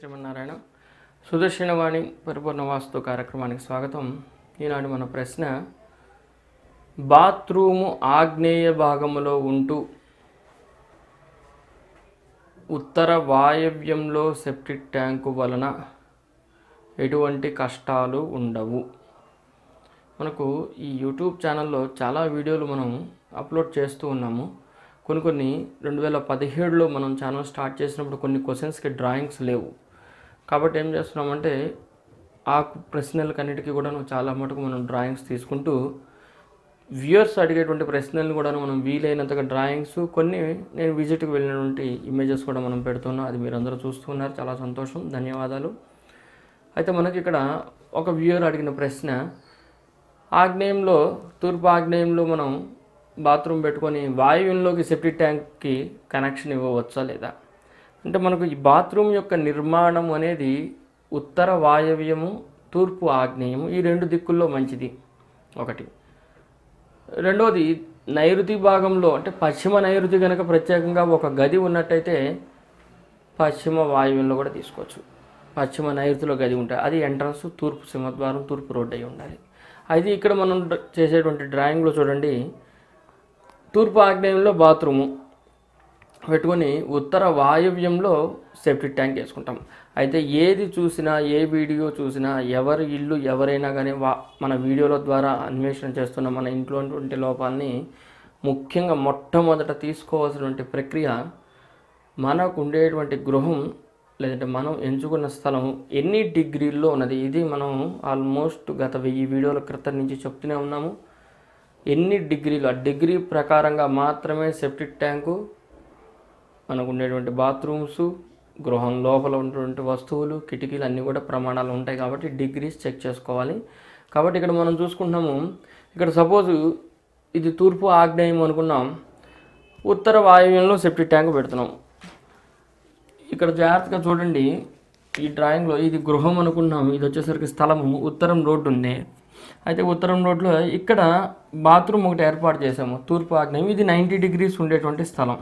శ్రీమన్నారాయణ సుదర్శనవాణి పరిపూర్ణ వాస్తు కార్యక్రమానికి స్వాగతం ఈనాడు మన ప్రశ్న బాత్రూము ఆగ్నేయ భాగములో ఉంటూ ఉత్తర వాయవ్యంలో సెప్టిక్ ట్యాంకు వలన ఎటువంటి కష్టాలు ఉండవు మనకు ఈ యూట్యూబ్ ఛానల్లో చాలా వీడియోలు మనం అప్లోడ్ చేస్తూ ఉన్నాము కొన్ని కొన్ని రెండు వేల పదిహేడులో మనం ఛానల్ స్టార్ట్ చేసినప్పుడు కొన్ని క్వశ్చన్స్కి డ్రాయింగ్స్ లేవు కాబట్టి ఏం చేస్తున్నామంటే ఆ ప్రశ్నలకన్నిటికీ కూడా చాలా మటుకు మనం డ్రాయింగ్స్ తీసుకుంటూ వ్యూయర్స్ అడిగేటువంటి ప్రశ్నలను కూడా మనం వీలైనంతగా డ్రాయింగ్స్ కొన్ని నేను విజిట్కి వెళ్ళినటువంటి ఇమేజెస్ కూడా మనం పెడుతున్నాం అది మీరు అందరూ చూస్తున్నారు చాలా సంతోషం ధన్యవాదాలు అయితే మనకి ఇక్కడ ఒక వ్యూయర్ అడిగిన ప్రశ్న ఆగ్నేయంలో తూర్పు ఆగ్నేయంలో మనం బాత్రూమ్ పెట్టుకొని వాయువుల్లోకి సెప్టిక్ ట్యాంక్కి కనెక్షన్ ఇవ్వవచ్చా లేదా అంటే మనకు ఈ బాత్రూమ్ యొక్క నిర్మాణం అనేది ఉత్తర వాయవ్యము తూర్పు ఆగ్నేయము ఈ రెండు దిక్కుల్లో మంచిది ఒకటి రెండవది నైరుతి భాగంలో అంటే పశ్చిమ నైరుతి కనుక ప్రత్యేకంగా ఒక గది ఉన్నట్టయితే పశ్చిమ వాయువ్యంలో కూడా తీసుకోవచ్చు పశ్చిమ నైరుతిలో గది ఉంటాయి అది ఎంట్రన్స్ తూర్పు సింహద్వారం తూర్పు రోడ్డు అయి ఉండాలి అయితే ఇక్కడ మనం డ్ర- చేసేటువంటి డ్రాయింగ్లో చూడండి తూర్పు ఆగ్నేయంలో బాత్రూము పెట్టుకొని ఉత్తర వాయవ్యంలో సెప్టిక్ ట్యాంక్ వేసుకుంటాం అయితే ఏది చూసినా ఏ వీడియో చూసినా ఎవరి ఇల్లు ఎవరైనా కానీ వా మన వీడియోల ద్వారా అన్వేషణ చేస్తున్న మన ఇంట్లో ఉన్నటువంటి లోపాలని ముఖ్యంగా మొట్టమొదట తీసుకోవాల్సినటువంటి ప్రక్రియ మనకు ఉండేటువంటి గృహం లేదంటే మనం ఎంచుకున్న స్థలం ఎన్ని డిగ్రీల్లో ఉన్నది ఇది మనం ఆల్మోస్ట్ గత వెయ్యి వీడియోల క్రితం నుంచి చెప్తూనే ఉన్నాము ఎన్ని డిగ్రీలు ఆ డిగ్రీ ప్రకారంగా మాత్రమే సెప్టిక్ ట్యాంకు మనకు ఉండేటువంటి బాత్రూమ్స్ గృహం లోపల ఉన్నటువంటి వస్తువులు కిటికీలు అన్నీ కూడా ప్రమాణాలు ఉంటాయి కాబట్టి డిగ్రీస్ చెక్ చేసుకోవాలి కాబట్టి ఇక్కడ మనం చూసుకుంటున్నాము ఇక్కడ సపోజ్ ఇది తూర్పు ఆగ్నేయం అనుకున్నాం ఉత్తర వాయువ్యంలో సెప్టిక్ ట్యాంక్ పెడుతున్నాం ఇక్కడ జాగ్రత్తగా చూడండి ఈ డ్రాయింగ్లో ఇది గృహం అనుకున్నాం ఇది వచ్చేసరికి స్థలము ఉత్తరం రోడ్డు ఉంది అయితే ఉత్తరం రోడ్లో ఇక్కడ బాత్రూమ్ ఒకటి ఏర్పాటు చేసాము తూర్పు ఆగ్నేయం ఇది నైంటీ డిగ్రీస్ ఉండేటువంటి స్థలం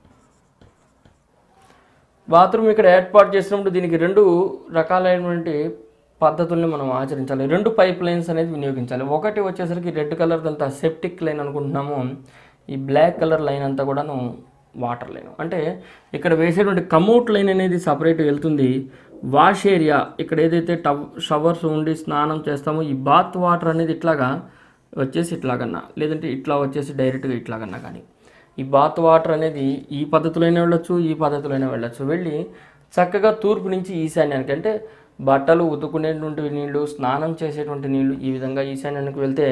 బాత్రూమ్ ఇక్కడ ఏర్పాటు చేసినప్పుడు దీనికి రెండు రకాలైనటువంటి పద్ధతుల్ని మనం ఆచరించాలి రెండు పైప్ లైన్స్ అనేది వినియోగించాలి ఒకటి వచ్చేసరికి రెడ్ కలర్ అంతా సెప్టిక్ లైన్ అనుకుంటున్నాము ఈ బ్లాక్ కలర్ లైన్ అంతా కూడాను వాటర్ లైన్ అంటే ఇక్కడ వేసేటువంటి కమౌట్ లైన్ అనేది సపరేట్ వెళ్తుంది వాష్ ఏరియా ఇక్కడ ఏదైతే టవ్ షవర్స్ ఉండి స్నానం చేస్తామో ఈ బాత్ వాటర్ అనేది ఇట్లాగా వచ్చేసి ఇట్లాగన్నా లేదంటే ఇట్లా వచ్చేసి డైరెక్ట్గా ఇట్లాగన్నా కానీ ఈ బాత్ వాటర్ అనేది ఈ పద్ధతిలోనే వెళ్ళొచ్చు ఈ పద్ధతిలోనే వెళ్ళొచ్చు వెళ్ళి చక్కగా తూర్పు నుంచి ఈశాన్యానికి అంటే బట్టలు ఉతుకునేటువంటి నీళ్లు స్నానం చేసేటువంటి నీళ్లు ఈ విధంగా ఈశాన్యానికి వెళ్తే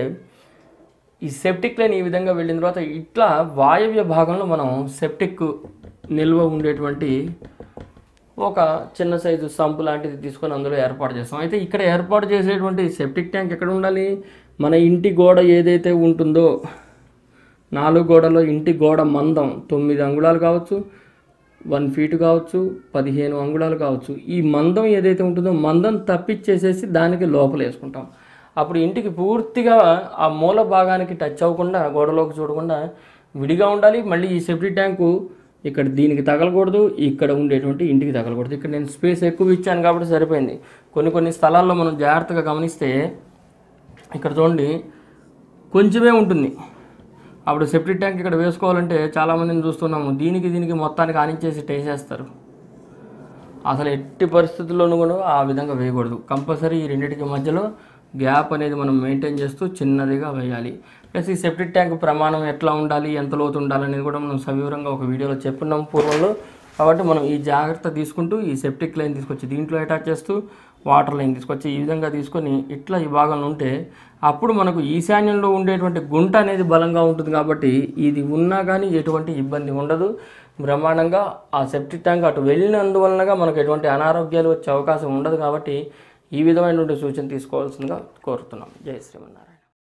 ఈ సెప్టిక్ లైన్ ఈ విధంగా వెళ్ళిన తర్వాత ఇట్లా వాయవ్య భాగంలో మనం సెప్టిక్ నిల్వ ఉండేటువంటి ఒక చిన్న సైజు సంపు లాంటిది తీసుకొని అందులో ఏర్పాటు చేస్తాం అయితే ఇక్కడ ఏర్పాటు చేసేటువంటి సెప్టిక్ ట్యాంక్ ఎక్కడ ఉండాలి మన ఇంటి గోడ ఏదైతే ఉంటుందో నాలుగు గోడలో ఇంటి గోడ మందం తొమ్మిది అంగుళాలు కావచ్చు వన్ ఫీట్ కావచ్చు పదిహేను అంగుళాలు కావచ్చు ఈ మందం ఏదైతే ఉంటుందో మందం తప్పిచ్చేసేసి దానికి లోపల వేసుకుంటాం అప్పుడు ఇంటికి పూర్తిగా ఆ మూల భాగానికి టచ్ అవ్వకుండా గోడలోకి చూడకుండా విడిగా ఉండాలి మళ్ళీ ఈ సెప్టిక్ ట్యాంకు ఇక్కడ దీనికి తగలకూడదు ఇక్కడ ఉండేటువంటి ఇంటికి తగలకూడదు ఇక్కడ నేను స్పేస్ ఎక్కువ ఇచ్చాను కాబట్టి సరిపోయింది కొన్ని కొన్ని స్థలాల్లో మనం జాగ్రత్తగా గమనిస్తే ఇక్కడ చూడండి కొంచెమే ఉంటుంది అప్పుడు సెప్టిక్ ట్యాంక్ ఇక్కడ వేసుకోవాలంటే చాలామందిని చూస్తున్నాము దీనికి దీనికి మొత్తానికి ఆనించేసి టేసేస్తారు అసలు ఎట్టి పరిస్థితుల్లోనూ కూడా ఆ విధంగా వేయకూడదు కంపల్సరీ ఈ రెండింటికి మధ్యలో గ్యాప్ అనేది మనం మెయింటైన్ చేస్తూ చిన్నదిగా వేయాలి ప్లస్ ఈ సెప్టిక్ ట్యాంక్ ప్రమాణం ఎట్లా ఉండాలి ఎంత లోతు ఉండాలి అనేది కూడా మనం సవివరంగా ఒక వీడియోలో చెప్పున్నాం పూర్వంలో కాబట్టి మనం ఈ జాగ్రత్త తీసుకుంటూ ఈ సెప్టిక్ లైన్ తీసుకొచ్చి దీంట్లో అటాచ్ చేస్తూ వాటర్ లైన్ తీసుకొచ్చి ఈ విధంగా తీసుకొని ఇట్లా ఈ భాగంలో ఉంటే అప్పుడు మనకు ఈశాన్యంలో ఉండేటువంటి గుంట అనేది బలంగా ఉంటుంది కాబట్టి ఇది ఉన్నా కానీ ఎటువంటి ఇబ్బంది ఉండదు బ్రహ్మాండంగా ఆ సెప్టిక్ ట్యాంక్ అటు వెళ్ళినందువలనగా మనకు ఎటువంటి అనారోగ్యాలు వచ్చే అవకాశం ఉండదు కాబట్టి ఈ విధమైనటువంటి సూచన తీసుకోవాల్సిందిగా కోరుతున్నాం జై శ్రీమన్నారాయణ